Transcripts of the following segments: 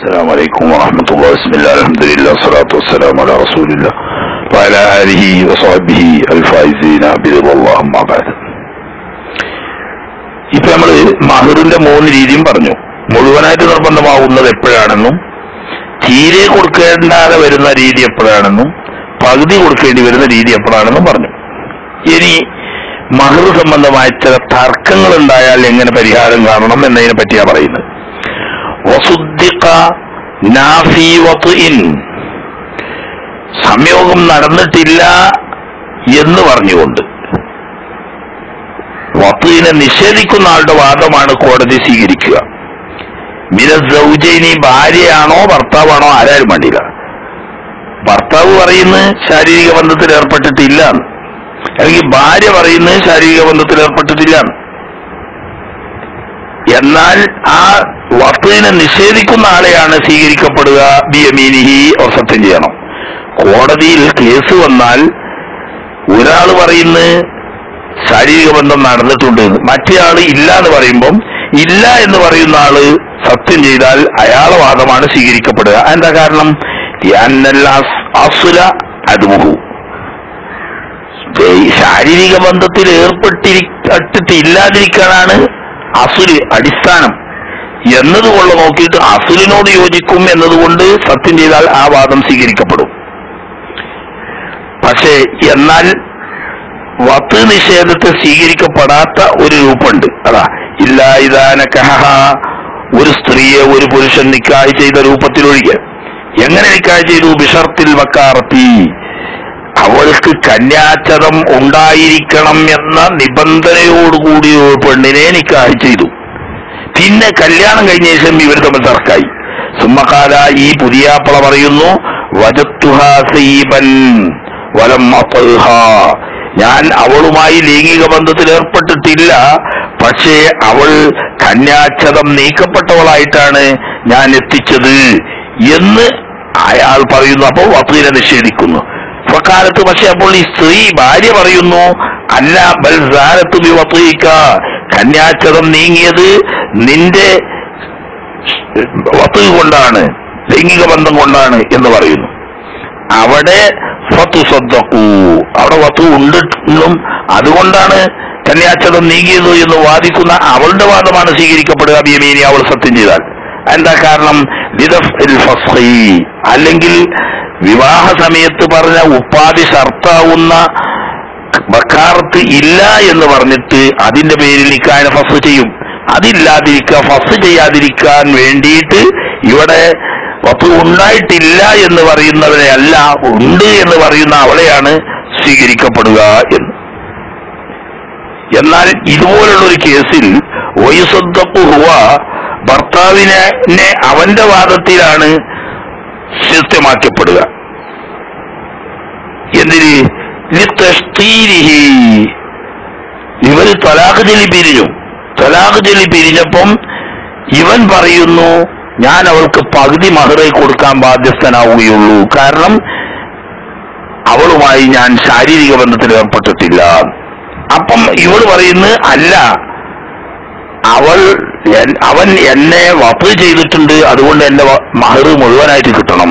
السلام عليكم ورحمة الله بسم الله الحمد لله والصلاة والسلام على رسول الله وعلى آله وصحبه الفائزين برضا الله أما بعد ഇപ്പൊ നമ്മള് മഹറിന്റെ മൂന്ന് രീതിയും പറഞ്ഞു മുഴുവനായിട്ട് നിർബന്ധമാവുന്നത് എപ്പോഴാണെന്നും തീരെ കൊടുക്കേണ്ടാതെ വരുന്ന രീതി എപ്പോഴാണെന്നും പകുതി കൊടുക്കേണ്ടി വരുന്ന രീതി എപ്പോഴാണെന്നും പറഞ്ഞു ഇനി മഹർ സംബന്ധമായ ചില തർക്കങ്ങൾ ഉണ്ടായാൽ എങ്ങനെ പരിഹാരം കാണണം എന്നതിനെ പറ്റിയാ പറയുന്നത് വസുദ്ദിഖ നാഫി വത്ഇൻ സംയോഗം നടന്നിട്ടില്ല എന്ന് പറഞ്ഞുകൊണ്ട് വത്തുവിനെ നിഷേധിക്കുന്ന ആളുടെ വാദമാണ് കോടതി സ്വീകരിക്കുക മിനസൗജയിനി ഭാര്യയാണോ ഭർത്താവാണോ ആരാരും വേണ്ടില്ല ഭർത്താവ് പറയുന്നത് ശാരീരിക ബന്ധത്തിൽ ഏർപ്പെട്ടിട്ടില്ല എന്ന്. അല്ലെങ്കിൽ ഭാര്യ പറയുന്നത് ശാരീരിക ബന്ധത്തിൽ ഏർപ്പെട്ടിട്ടില്ല എന്ന്. എന്നാൽ ആ വസ്തുവിനെ നിഷേധിക്കുന്ന ആളെയാണ് സ്വീകരിക്കപ്പെടുക ബിയമീനിഹി ഓർ സത്യം ചെയ്യണം കോടതിയിൽ കേസ് വന്നാൽ ഒരാൾ പറയുന്നത് ശാരീരിക ബന്ധം നടന്നിട്ടുണ്ട് എന്ന്. മറ്റേ ആള് ഇല്ല എന്ന് പറയുമ്പം ഇല്ല എന്ന് പറയുന്ന ആള് സത്യം ചെയ്താൽ അയാളെ വാദമാണ് സ്വീകരിക്കപ്പെടുക എന്താ കാരണം ലിഅന്നൽ അസ്- അസുല അതുമുഹു ഈ ശാരീരിക ബന്ധത്തിൽ ഏർപ്പെട്ടിരിട്ടിട്ട് ഇല്ലാതിരിക്കാനാണ് അസുല് അടിസ്ഥാനം എന്നതുകൊണ്ട് നോക്കിയിട്ട് അസുലിനോട് യോജിക്കും എന്നതുകൊണ്ട് സത്യം ചെയ്താൽ ആ വാദം സ്വീകരിക്കപ്പെടും പക്ഷേ എന്നാൽ വത്ത് നിഷേധത്തെ സ്വീകരിക്കപ്പെടാത്ത ഒരു രൂപമുണ്ട് അതാ ഇല്ല ഇതാന കഹ ഒരു സ്ത്രീയെ ഒരു പുരുഷൻ നിക്കായ് ചെയ്ത രൂപത്തിലൊഴികെ എങ്ങനെ നിക്കായ് ചെയ്തു ബിഷർത്തിൽ വക്കാറത്തി അവൾക്ക് കന്യാചതം ഉണ്ടായിരിക്കണം എന്ന നിബന്ധനയോടുകൂടി ഒരു പെണ്ണിനെ നിക്കാഹ് ചെയ്തു പിന്നെ കല്യാണം കഴിഞ്ഞ ശേഷം ഇവർ തമ്മിൽ തർക്കായി സുമ്മക്കാല ഈ പുതിയാപ്പള പറയുന്നു വജത്തുഹാ സീബൻ വലം അത്ഹ. ഞാൻ അവളുമായി ലൈംഗിക ബന്ധത്തിൽ ഏർപ്പെട്ടിട്ടില്ല പക്ഷേ അവൾ കന്യാച്ഛതം നീക്കപ്പെട്ടവളായിട്ടാണ് ഞാൻ എത്തിച്ചത് എന്ന് അയാൾ പറയുന്നു അപ്പോൾ വത്തുവിനെ നിഷേധിക്കുന്നു ഫക്കാലത്ത് പക്ഷെ അപ്പോൾ ഈ സ്ത്രീ ഭാര്യ പറയുന്നു അല്ല ബൽസാരത്ത് വിവത്തുക കന്യാച്ഛതം നീങ്ങിയത് നിന്റെ വത്ത് കൊണ്ടാണ് ലൈംഗിക ബന്ധം കൊണ്ടാണ് എന്ന് പറയുന്നു അവിടെ ഫത്തു സ്വന്തക്കൂ അവിടെ വത്തു ഉണ്ടെന്നും അതുകൊണ്ടാണ് കന്യാച്ഛതം നീങ്ങിയത് എന്ന് വാദിക്കുന്ന അവളുടെ വാദമാണ് സ്വീകരിക്കപ്പെടുക ബിയമീനി അവൾ സത്യം ചെയ്താൽ എന്താ കാരണം ലിദഫ് ഇൽ ഫസ്ഖി. അല്ലെങ്കിൽ വിവാഹ സമയത്ത് പറഞ്ഞ ഉപ്പാധി ഷർത്താവുന്ന ബക്കാറത്ത് ഇല്ല എന്ന് പറഞ്ഞിട്ട് അതിന്റെ പേരിൽ നിക്കാനെ ഫസ് ചെയ്യും അതില്ലാതിരിക്കുക ഫസ് ചെയ്യാതിരിക്കാൻ വേണ്ടിയിട്ട് ഇവിടെ വസ്തു ഉണ്ടായിട്ടില്ല എന്ന് പറയുന്നവരെ അല്ല ഉണ്ട് എന്ന് പറയുന്ന അവളെയാണ് സ്വീകരിക്കപ്പെടുക എന്ന് എന്നാൽ ഇതുപോലുള്ള ഒരു കേസിൽ വയുസദ്ദപ്പു ഹുവ ഭർത്താവിനെ നെ അവന്റെ വാദത്തിലാണ് സത്യമാക്കപ്പെടുക എന്തിന് ലിത്തസ്തീരിഹി. ഇവര് തലാഖ് ചൊല്ലി പിരിഞ്ഞു തലാഖ് ചൊല്ലി പിരിഞ്ഞപ്പം ഇവൻ പറയുന്നു ഞാൻ അവൾക്ക് പകുതി മഹറെ കൊടുക്കാൻ ബാധ്യസ്ഥനാവുകയുള്ളൂ കാരണം അവളുമായി ഞാൻ ശാരീരിക ബന്ധത്തിൽ ഏർപ്പെട്ടിട്ടില്ല അപ്പം ഇവൾ പറയുന്നു അല്ല അവൾ എൻ- അവൻ എന്നെ വപ്പ് ചെയ്തിട്ടുണ്ട് അതുകൊണ്ട് എന്റെ വ- മഹറ് മുഴുവനായിട്ട് കിട്ടണം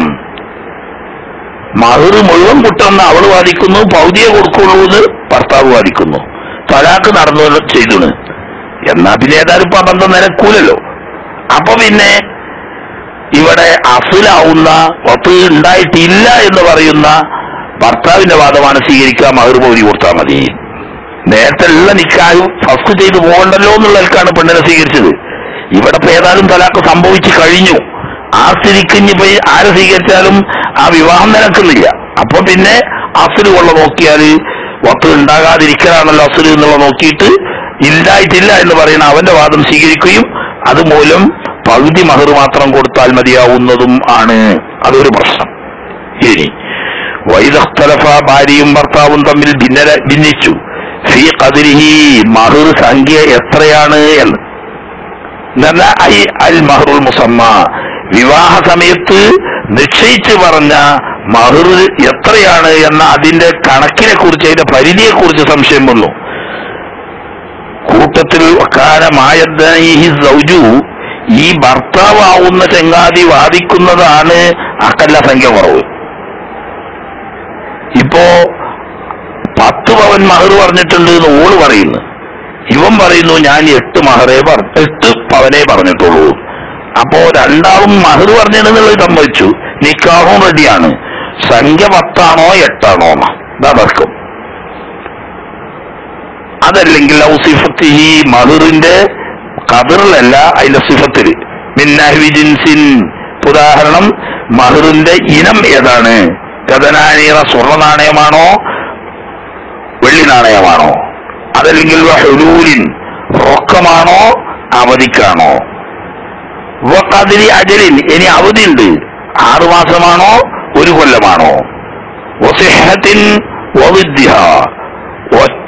മഹറ് മുഴുവൻ കിട്ടണമെന്ന് അവൾ വാദിക്കുന്നു പൗതിയെ കൊടുക്കുള്ളൂ എന്ന് ഭർത്താവ് വാദിക്കുന്നു തലാക്ക് നടന്നു ചെയ്തിണ് എന്നാ പിന്നെ ഏതായാലും ഇപ്പൊ ആ ബന്ധം നിലക്കൂലല്ലോ അപ്പൊ പിന്നെ ഇവിടെ അസുലാവുന്ന വപ്പ് ഉണ്ടായിട്ടില്ല എന്ന് പറയുന്ന ഭർത്താവിന്റെ വാദമാണ് സ്വീകരിക്കുക മഹർ പൗതി കൊടുത്താൽ മതി നേരത്തെ ഉള്ള നിക്കായും ഫസ്റ്റ് ചെയ്ത് പോകണ്ടല്ലോ എന്നുള്ളവർക്കാണ് പെണ്ണിനെ സ്വീകരിച്ചത് ഇവിടെ ഇപ്പൊ ഏതായാലും തലാക്ക് സംഭവിച്ചു കഴിഞ്ഞു ആ സ്ഥിതിക്ക് ഇനി പോയി ആരെ സ്വീകരിച്ചാലും ആ വിവാഹം നിലക്കുന്നില്ല അപ്പൊ പിന്നെ അസുല് കൊള്ള നോക്കിയാല് വത്ത് ഉണ്ടാകാതിരിക്കലാണല്ലോ അസുല് എന്നുള്ള നോക്കിയിട്ട് ഇല്ലായിട്ടില്ല എന്ന് പറയുന്ന അവന്റെ വാദം സ്വീകരിക്കുകയും അതുമൂലം പകുതി മഹർ മാത്രം കൊടുത്താൽ മതിയാവുന്നതും ആണ് അതൊരു പ്രശ്നം ഇനി വൈദഖ്തലഫ ഭാര്യയും ഭർത്താവും തമ്മിൽ ഭിന്നര ഭിന്നിച്ചു ഫീ ഖദരിഹി മഹർ സംഖ്യ എത്രയാണ് എന്ന് എന്നല്ല ഐ അൽ മഹറുൽ മുസമ്മ വിവാഹ സമയത്ത് നിശ്ചയിച്ച് പറഞ്ഞ മഹർ എത്രയാണ് എന്ന അതിന്റെ കണക്കിനെ കുറിച്ച് അതിന്റെ പരിധിയെ കുറിച്ച് സംശയം വന്നു കൂട്ടത്തിൽ കാലമായ സൗജു ഈ ഭർത്താവാവുന്ന ചങ്ങാതി വാദിക്കുന്നതാണ് അക്കല്ല സംഖ്യ കുറവ് ഇപ്പോ പത്ത് പവൻ മഹർ പറഞ്ഞിട്ടുണ്ട് എന്ന് ഓള് പറയുന്നു ഇവൻ പറയുന്നു ഞാൻ എട്ട് മഹറേ പറ എട്ട് പവനേ പറഞ്ഞിട്ടുള്ളൂ അപ്പോ രണ്ടാളും മഹർ പറഞ്ഞിട്ടുള്ളത് സമ്മതിച്ചു നിക്കാഹും റെഡിയാണ് സംഖ്യ പത്താണോ എട്ടാണോ എന്നാ ഇതാ തർക്കം അതല്ലെങ്കിൽ ഔസിഫത്ത് ഈ മഹറിന്റെ കതിറിലല്ല അതിന്റെ സിഫത്തിൽ മിന്നഹ്വി ജിൻസിൻ ഉദാഹരണം മഹറിന്റെ ഇനം ഏതാണ് ഗതനാനീറ സ്വർണ്ണ നാണയമാണോ വെള്ളി നാണയമാണോ അതല്ലെങ്കിൽ ഹുലൂലിൻ റൊക്കമാണോ അവധിക്കാണോ വഖദിരി അജലിൻ ഇനി അവധിയുണ്ട് ആറു മാസമാണോ ഒരു കൊല്ലമാണോ വസിഹത്തിൻ വവിദ്യ ഒറ്റ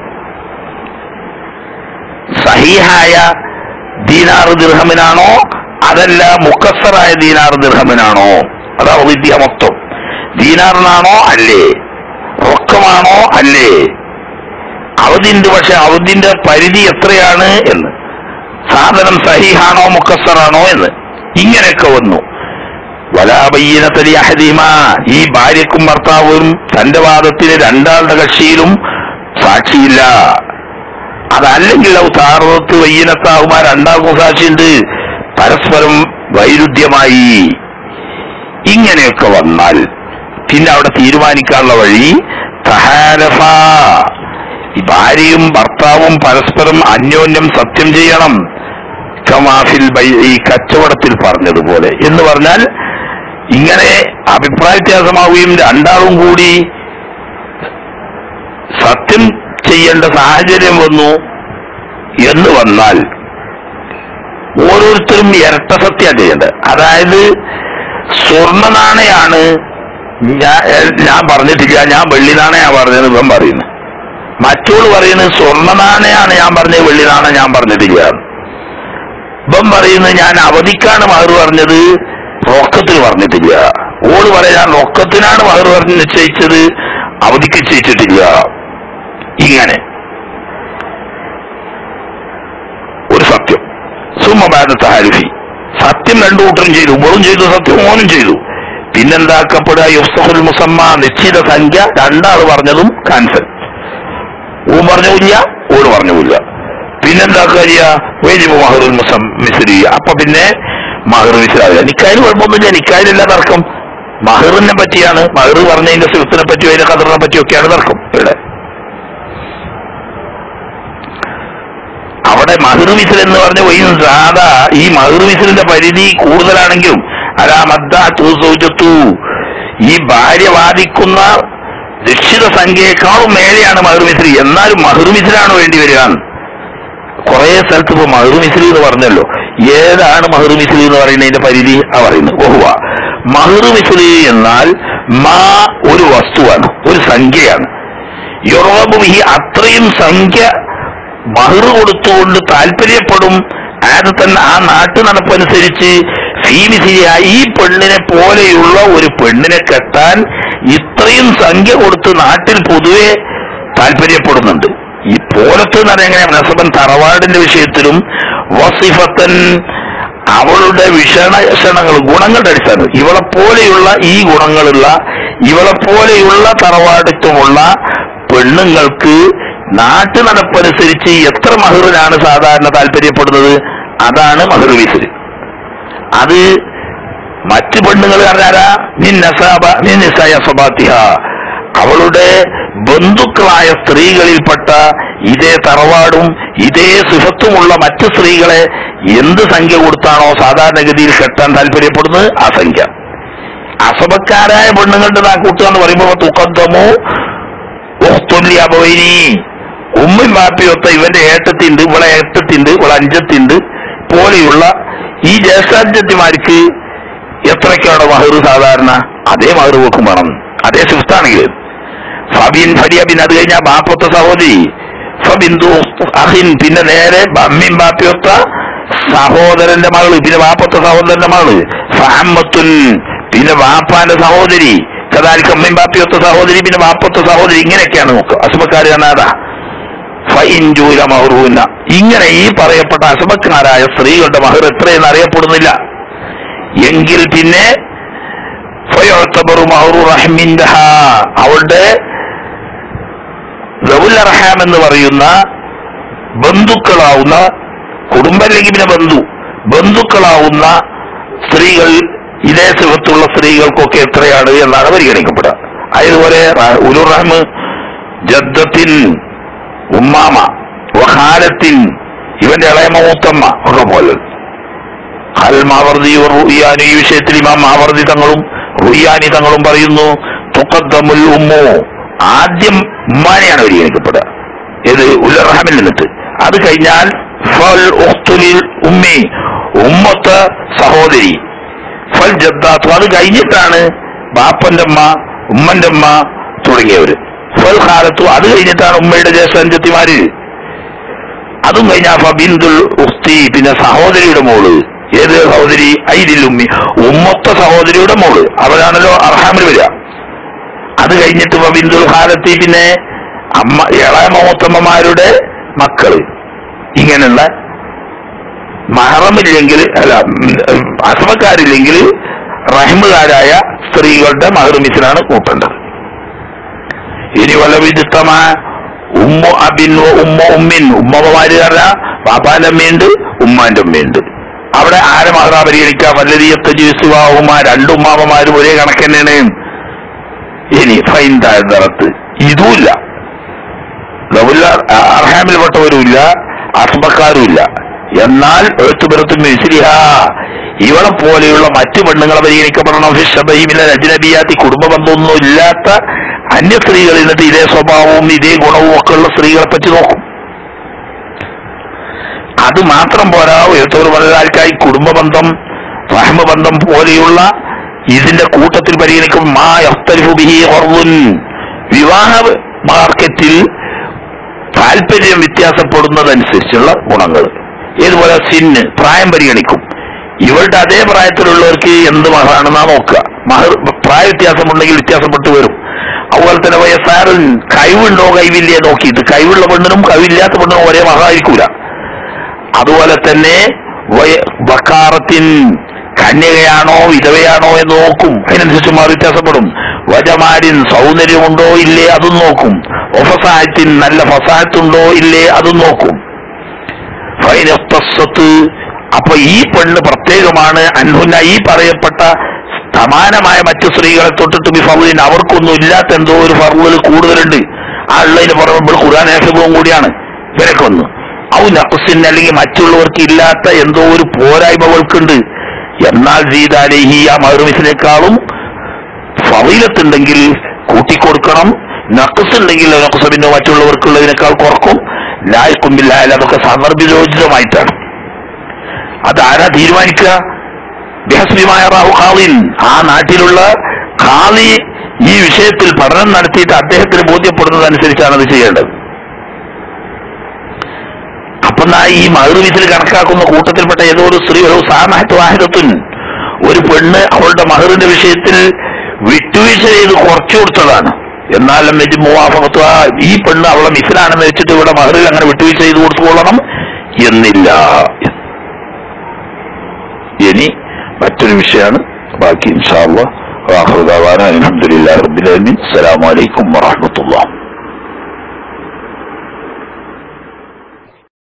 സഹീഹായ ദീനാറ് ദിർഹമിനാണോ അതല്ല മുക്കസറായ ദീനാറ് ദിർഹമിനാണോ അതാ വിദ്യ മൊത്തം ദീനാറിനാണോ അല്ലേ റൊക്കമാണോ അല്ലേ അവധിണ്ട് പക്ഷെ അവധിന്റെ പരിധി എത്രയാണ് എന്ന് സാധനം സഹീഹാണോ മുക്കസറാണോ എന്ന് ഇങ്ങനെയൊക്കെ വന്നു വലാബയ്യനത്തലി അഹദീമ ഈ ഭാര്യക്കും ഭർത്താവും തന്റെ വാദത്തിന് രണ്ടാളുടെ കക്ഷിയിലും സാക്ഷിയില്ല അതല്ലെങ്കിൽ ഔ താറത്ത് വയ്യനത്താകുമാ രണ്ടാൾക്കും സാക്ഷിയുണ്ട് പരസ്പരം വൈരുദ്ധ്യമായി ഇങ്ങനെയൊക്കെ വന്നാൽ പിന്നെ അവിടെ തീരുമാനിക്കാനുള്ള വഴി തഹാരഫ ഈ ഭാര്യയും ഭർത്താവും പരസ്പരം അന്യോന്യം സത്യം ചെയ്യണം കമാഫിൽ ബൈ- ഈ കച്ചവടത്തിൽ പറഞ്ഞതുപോലെ എന്ന് പറഞ്ഞാൽ ഇങ്ങനെ അഭിപ്രായ വ്യത്യാസമാവുകയും രണ്ടാളും കൂടി സത്യം ചെയ്യേണ്ട സാഹചര്യം വന്നു എന്ന് വന്നാൽ ഓരോരുത്തരും ഇരട്ട സത്യം ചെയ്യേണ്ടത് അതായത് സ്വർണ്ണ നാണയാണ് ഞാൻ ഞാൻ പറഞ്ഞിട്ടില്ല ഞാൻ വെള്ളി നാണയാ പറഞ്ഞത് ഇവൻ പറയുന്നു മറ്റോള് പറയുന്നത് സ്വർണ്ണ നാണയാണ് ഞാൻ പറഞ്ഞത് വെള്ളി നാണയം ഞാൻ പറഞ്ഞിട്ടില്ല ഇവൻ പറയുന്നത് ഞാൻ അവധിക്കാണ് മഹർ പറഞ്ഞത് റൊക്കത്തിന് പറഞ്ഞിട്ടില്ല ഓള് പറയാൻ ഞാൻ റൊക്കത്തിനാണ് മഹർ പറഞ്ഞ് നിശ്ചയിച്ചത് അവധിക്ക് നിശ്ചയിച്ചിട്ടില്ല ഇങ്ങനെ ഒരു സത്യം സുമബാദ താരിഫി സത്യം രണ്ടു കൂട്ടരും ചെയ്തു ഇവളും ചെയ്തു സത്യം ഓനും ചെയ്തു പിന്നെന്താക്കപ്പെടുക യുസ്തഫുൽ മുസമ്മ നിശ്ചിത സംഖ്യ രണ്ടാൾ പറഞ്ഞതും ക്യാൻസൽ ഊ പറഞ്ഞില്ല ഓട് പറഞ്ഞില്ല പിന്നെന്താക്കുക ചെയ്യുക വേജിബ് മഹറുൽ മുസം മിസ്രി അപ്പൊ പിന്നെ മഹർ മിസ്രാവില്ല നിക്കായിൽ കുഴപ്പമൊന്നുമില്ല നിക്കായിലല്ല തർക്കം മഹറിനെ പറ്റിയാണ് മഹർ പറഞ്ഞതിന്റെ സുഹൃത്തിനെ പറ്റിയോ അതിന്റെ കദറിനെ പറ്റിയൊക്കെയാണ് തർക്കം ഇവിടെ അവിടെ മഹർ മിസിൽ എന്ന് പറഞ്ഞ വൈൻ സാധാ ഈ മഹർ മിസിലിന്റെ പരിധി കൂടുതലാണെങ്കിലും അലാ മദ്ദാത്തു സൗജത്തു ഈ ഭാര്യ വാദിക്കുന്ന നിശ്ചിത സംഖ്യയെക്കാളും മേലെയാണ് മഹർ മിസ്രി എന്നാലും മഹർ മിസിലാണ് വേണ്ടി വരിക കുറെ സ്ഥലത്ത് ഇപ്പൊ മഹർ മിസ്രി എന്ന് പറഞ്ഞല്ലോ ഏതാണ് മഹർ മിസ്രി എന്ന് പറയുന്നതിന്റെ പരിധി ആ പറയുന്നത് ഓഹുവ മഹർ മിസ്രി എന്നാൽ മാ ഒരു വസ്തുവാണ് ഒരു സംഖ്യയാണ് യുറോബ് ഈ അത്രയും സംഖ്യ മഹർ കൊടുത്തുകൊണ്ട് താല്പര്യപ്പെടും അത് തന്നെ ആ നാട്ടു നടപ്പനുസരിച്ച് ഫീമിസിയ ഈ പെണ്ണിനെ പോലെയുള്ള ഒരു പെണ്ണിനെ കെട്ടാൻ ഇത്രയും സംഖ്യ കൊടുത്ത് നാട്ടിൽ പൊതുവെ താല്പര്യപ്പെടുന്നുണ്ട് ഈ പോലത്ത് എന്ന് പറഞ്ഞാൽ എങ്ങനെയാ നസബൻ തറവാടിന്റെ വിഷയത്തിലും വസിഫത്തൻ അവളുടെ വിഷണങ്ങൾ ഗുണങ്ങളുടെ അടിസ്ഥാനം ഇവളെ പോലെയുള്ള ഈ ഗുണങ്ങളുള്ള ഇവളെ പോലെയുള്ള തറവാടിത്വമുള്ള പെണ്ണുങ്ങൾക്ക് നാട്ടു നടപ്പനുസരിച്ച് എത്ര മഹറിനാണ് സാധാരണ താല്പര്യപ്പെടുന്നത് അതാണ് മഹർ വിസിൽ അത് മറ്റു പെണ്ണുങ്ങൾ പറഞ്ഞാരാ നിൻ നസാബ നിൻ നിസായ സ്വഭാത്തിഹ അവളുടെ ബന്ധുക്കളായ സ്ത്രീകളിൽപ്പെട്ട ഇതേ തറവാടും ഇതേ സുഖത്തുമുള്ള മറ്റു സ്ത്രീകളെ എന്ത് സംഖ്യ കൊടുത്താണോ സാധാരണഗതിയിൽ കെട്ടാൻ താല്പര്യപ്പെടുന്നത് ആ സംഖ്യ അസബക്കാരായ പെണ്ണുങ്ങളുടെ നാ കൂട്ടുക എന്ന് പറയുമ്പോൾ തുക്കന്തമോ ഉഖ്തുല്ലി അബവൈനി ഉമ്മയും ബാപ്പിയൊത്ത ഇവന്റെ ഏട്ടത്തിണ്ട് ഇവളെ ഏട്ടത്തിണ്ട് ഇവളെ അഞ്ചത്തിണ്ട് പോലെയുള്ള ഈ ജ്യേഷ്ഠാഞ്ചത്തിമാർക്ക് എത്രയ്ക്കാണ് മഹർ സാധാരണ അതേ മഹർ വെക്കും വേണം അതേ സിഫ്റ്റാണെങ്കിൽ ഫബിൻ ഫരിയബിൻ അത് കഴിഞ്ഞാൽ ബാപ്പത്തെ സഹോദരി ഫബിന്ദു അഹിൻ പിന്നെ നേരെ അമ്മയും ബാപ്പിയൊത്ത സഹോദരന്റെ മകള് പിന്നെ വാപ്പത്തെ സഹോദരന്റെ മകള് ഫഹമ്മത്തുൻ പിന്നെ വാപ്പാന്റെ സഹോദരി കഥാലിക്ക് അമ്മയും ബാപ്പിയൊത്ത സഹോദരി പിന്നെ വാപ്പത്തെ സഹോദരി ഇങ്ങനെയൊക്കെയാണ് നോക്കുക അസുബക്കാർ കാണാതാ ഫൈൻജൂല മഹറൂന ഇങ്ങനെ ഈ പറയപ്പെട്ട അസമക്കാരായ സ്ത്രീകളുടെ മഹർ എത്രയെന്ന് അറിയപ്പെടുന്നില്ല എങ്കിൽ പിന്നെ ഫയുഅ്തബറു മഹറു റഹ്മിൻഹ അവളുടെ റവുൽ അർഹാം എന്ന് പറയുന്ന ബന്ധുക്കളാവുന്ന കുടുംബല്ലെങ്കിൽ പിന്നെ ബന്ധു ബന്ധുക്കളാവുന്ന സ്ത്രീകൾ ഇതേ സുഖത്തുള്ള സ്ത്രീകൾക്കൊക്കെ എത്രയാണ് എന്നാണ് പരിഗണിക്കപ്പെടുക അതുപോലെ റ- ഉലുർ റഹ്മ് ജദ്ദത്തിൻ ഉമ്മാമ വഹാലത്തിൻ ഇവന്റെ ഇളയ മൂത്തമ്മ ഒക്കെ പോലെ അൽ മാവർദി റുയ്യാനി ഈ വിഷയത്തിൽ ഇമാം മാവർദി തങ്ങളും റുയ്യാനി തങ്ങളും പറയുന്നു തുക്കദ്ദമുൽ ഉമ്മു ആദ്യം ഉമ്മാനെയാണ് പരിഗണിക്കപ്പെടുക ഇത് ഉലർഹമിൽ നിന്നിട്ട് അത് കഴിഞ്ഞാൽ ഫൽ ഉഖ്തുലിൽ ഉമ്മി ഉമ്മത്ത് സഹോദരി ഫൽ ജദ്ദാത്തു അത് കഴിഞ്ഞിട്ടാണ് ബാപ്പന്റെ അമ്മ ഉമ്മന്റെ അമ്മ തുടങ്ങിയവര് ഫൽ ഖാലത്തു അത് കഴിഞ്ഞിട്ടാണ് ഉമ്മയുടെ ജ്യേഷ്ഠന്യത്തിമാര് അതും കഴിഞ്ഞാൽ ഫബിന്ദുൽ ഉസ്തി പിന്നെ സഹോദരിയുടെ മോള് ഏത് സഹോദരി ഐദിൽ ഉമ്മി ഉമ്മത്ത സഹോദരിയുടെ മോള് അവരാണല്ലോ അർഹാമിൽ വരിക അത് കഴിഞ്ഞിട്ട് ഫബിന്ദുൽ ഹാലത്തി പിന്നെ അമ്മ ഇളയ മൂത്തമ്മമാരുടെ മക്കള് ഇങ്ങനെയുള്ള മഹറമില്ലെങ്കിൽ അല്ല ഉം, അസമക്കാരില്ലെങ്കിൽ റഹ്മുകാരായ സ്ത്രീകളുടെ മഹറുമിസിനാണ് കൂട്ടേണ്ടത് ഇനി വല്ല വിദിത്തമ ഉമ്മ അബിൻ വ ഉമ്മ ഉമ്മിൻ ഉമ്മമാര് പറഞ്ഞാൽ ബാപ്പാന്റെ അമ്മയുണ്ട് ഉമ്മാന്റെ അമ്മയുണ്ട് അവിടെ ആരെ മഹറ പരിഗണിക്കുക വല്ലതീയത്തെ ജ്യൂസുവാവുമ്മ രണ്ട് ഉമ്മാമ്മമാരും ഒരേ കണക്ക് തന്നെയാണ് ഇനി ഫൈൻ താഴ്ത്തറത്ത് ഇതുമില്ല അർഹാമിൽപ്പെട്ടവരുമില്ല അസ്ബക്കാരുമില്ല എന്നാൽ എഴുത്തുപുറത്തും മിസ്ലിഹ ഇവളെ പോലെയുള്ള മറ്റു പെണ്ണുങ്ങളെ പരിഗണിക്കപ്പെടണം ഫിഷബൈമിലെ അജ്നബിയാത്തി കുടുംബ ബന്ധമൊന്നും ഇല്ലാത്ത അന്യ സ്ത്രീകളിൽ നിന്നിട്ട് ഇതേ സ്വഭാവവും ഇതേ ഗുണവും ഒക്കെ ഉള്ള സ്ത്രീകളെ പറ്റി നോക്കും അത് മാത്രം പോരാ എഴുത്തവർ പലതാൽക്കായി കുടുംബ ബന്ധം റഹ്മ ബന്ധം പോലെയുള്ള ഇതിന്റെ കൂട്ടത്തിൽ പരിഗണിക്കും മാ യഖ്തലിഫു ബിഹി ഖർദുൻ വിവാഹ മാർക്കറ്റിൽ താല്പര്യം വ്യത്യാസപ്പെടുന്നതനുസരിച്ചുള്ള ഗുണങ്ങൾ ഏതുപോലെ സിന്ന് പ്രായം പരിഗണിക്കും ഇവളുടെ അതേ പ്രായത്തിലുള്ളവർക്ക് എന്ത് മഹറാണെന്നാ നോക്കുക മഹർ പ്രായ വ്യത്യാസമുണ്ടെങ്കിൽ വ്യത്യാസപ്പെട്ടു വരും അതുപോലെ തന്നെ വയസ്സാറിൽ കഴിവുണ്ടോ കഴിവില്ലേ നോക്കിയിട്ട് കഴിവുള്ള പെണ്ണിനും കഴിവില്ലാത്ത പെണ്ണിനും ഒരേ മഹായിരിക്കൂല അതുപോലെ തന്നെ വയ- വക്കാറത്തിൻ കന്യകയാണോ വിധവയാണോ എന്ന് നോക്കും അതിനനുസരിച്ച് മാറി വ്യത്യാസപ്പെടും വജമാരിൻ സൗന്ദര്യമുണ്ടോ ഇല്ലേ അതും നോക്കും ഒഫസായത്തിൻ നല്ല ഫസായത്തുണ്ടോ ഇല്ലേ അതും നോക്കും ഫൈനസ്തത്ത് അപ്പൊ ഈ പെണ്ണ് പ്രത്യേകമാണ് അൻഹുന്ന ഈ പറയപ്പെട്ട സമാനമായ മറ്റു സ്ത്രീകളെ തൊട്ടിട്ട് ബിഫറിന് അവർക്കൊന്നും ഇല്ലാത്ത എന്തോ ഒരു ഫറുകൾ കൂടുതലുണ്ട് ആ ഉള്ളതിന് പുറമെ ഖുർആൻ ഏഫവും കൂടിയാണ് ഇവരൊക്കൊന്ന് ഔ നഖസിൻ അല്ലെങ്കിൽ മറ്റുള്ളവർക്ക് ഇല്ലാത്ത എന്തോ ഒരു പോരായ്മകൾക്കുണ്ട് എന്നാൽ ജീതാലേഹി ആ മഹറുമിസിനേക്കാളും ഫവീലത്തുണ്ടെങ്കിൽ കൂട്ടിക്കൊടുക്കണം നഖസ് ഉണ്ടെങ്കിൽ നഖസ് പിന്നെ മറ്റുള്ളവർക്കുള്ളതിനേക്കാൾ കുറക്കും ലായ്ക്കുമ്പില്ലായാലും അതൊക്കെ സന്ദർഭോചിതമായിട്ടാണ് അതാരാ തീരുമാനിക്കുക ബിഹസ്ബിമായ റാഹു ഖാദിൻ ആ നാട്ടിലുള്ള ഖാദി ഈ വിഷയത്തിൽ പഠനം നടത്തിയിട്ട് അദ്ദേഹത്തിന് ബോധ്യപ്പെടുന്നതനുസരിച്ചാണ് അത് ചെയ്യേണ്ടത് അപ്പൊ നാ ഈ മഹറുവിത്തിൽ കണക്കാക്കുന്ന കൂട്ടത്തിൽപ്പെട്ട ഏതോ ഒരു സ്ത്രീ ഒരു സാമഹത്ത് വാഹിദത്തുൻ ഒരു പെണ്ണ് അവളുടെ മഹറിന്റെ വിഷയത്തിൽ വിട്ടുവീഴ്ച ചെയ്ത് കുറച്ചു കൊടുത്തതാണ് എന്നാലും വെച്ച് മൂവാഫത്ത് ഈ പെണ്ണ് അവളെ മിസിലാണെന്ന് വെച്ചിട്ട് ഇവിടെ മഹറിൽ അങ്ങനെ വിട്ടുവീഴ്ച ചെയ്ത് കൊടുത്തുകൊള്ളണം എന്നില്ല ഇനി മറ്റൊരു വിഷയമാണ് ബാക്കി ഇൻഷാ അല്ലാഹ് വാഹുദാവാന അലഹമുല്ലാ റബ്ബിൽ ആലമീൻ അസ്സലാമു അലൈക്കും വറഹ്മത്തുള്ളാഹി